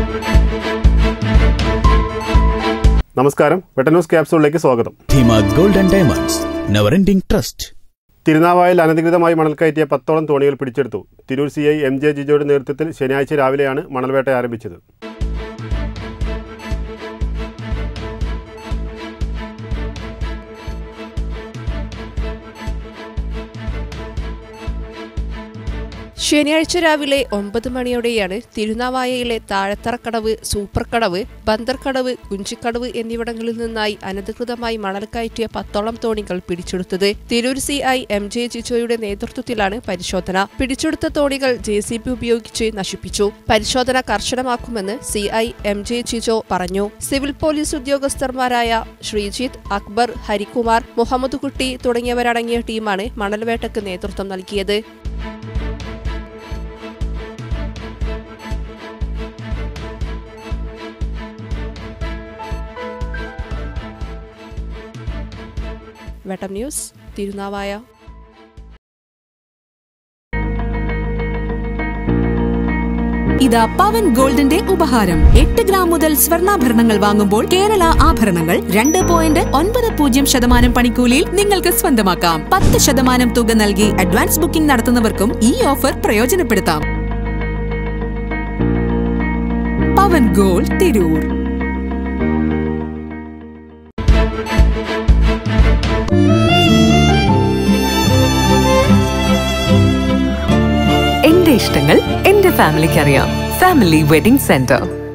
നമസ്കാരം വെട്ട ന്യൂസ് ക്യാപ്സൂളിലേക്ക് സ്വാഗതം Dheema gold and diamonds never ending trust തിരുനാവായിൽ അനധികൃതമായി മണൽ കയറ്റിയ പത്തോളം തോണികൾ പിടിച്ചെടുത്തു Tirur C I M J ജിജോയുടെ നേതൃത്വത്തിൽ ശനിയാഴ്ച രാവിലെയാണ് മണൽവേട്ട ആരംഭിച്ചത് ശനിയാഴ്ച രാവിലെ ഒമ്പത് മണിയോടെയാണ് തിരുനാവായയിലെ താഴത്തറക്കടവ് സൂപ്പർ കടവ് ബന്ദർക്കടവ് കുഞ്ചിക്കടവ് എന്നിവിടങ്ങളിൽ നിന്നായി അനധികൃതമായി മണൽ കയറ്റിയ പത്തോളം തോണികൾ പിടിച്ചെടുത്തത് Tirur C I M J ജിജോയുടെ നേതൃത്വത്തിലാണ് പരിശോധന പിടിച്ചെടുത്ത തോണികൾ ജെ സി ബി ഉപയോഗിച്ച് നശിപ്പിച്ചു പരിശോധന കർശനമാക്കുമെന്ന് C I M J Jijo പറഞ്ഞു സിവിൽ പോലീസ് ഉദ്യോഗസ്ഥന്മാരായ ശ്രീജിത്ത് അക്ബർ ഹരികുമാർ മുഹമ്മദ് കുട്ടി തുടങ്ങിയവരടങ്ങിയ ടീമാണ് മണൽവേട്ടയ്ക്ക് നേതൃത്വം നൽകിയത് വെട്ടം ന്യൂസ് തിരുനാവായ ഇതാ പവൻ ഗോൾഡിന്റെ ഉപഹാരം എട്ട് ഗ്രാം മുതൽ സ്വർണ്ണാഭരണങ്ങൾ വാങ്ങുമ്പോൾ കേരള ആഭരണങ്ങൾ രണ്ട് പോയിന്റ് ഒൻപത് പൂജ്യം ശതമാനം പണിക്കൂലിയിൽ നിങ്ങൾക്ക് സ്വന്തമാക്കാം പത്ത് ശതമാനം തുക നൽകി അഡ്വാൻസ് ബുക്കിംഗ് നടത്തുന്നവർക്കും ഈ ഓഫർ പ്രയോജനപ്പെടുത്താം പവൻ ഗോൾഡ് തിരൂർ എന്റെ ഇഷ്ടങ്ങൾ എന്റെ ഫാമിലിക്ക് അറിയാം ഫാമിലി വെഡിംഗ് സെന്റർ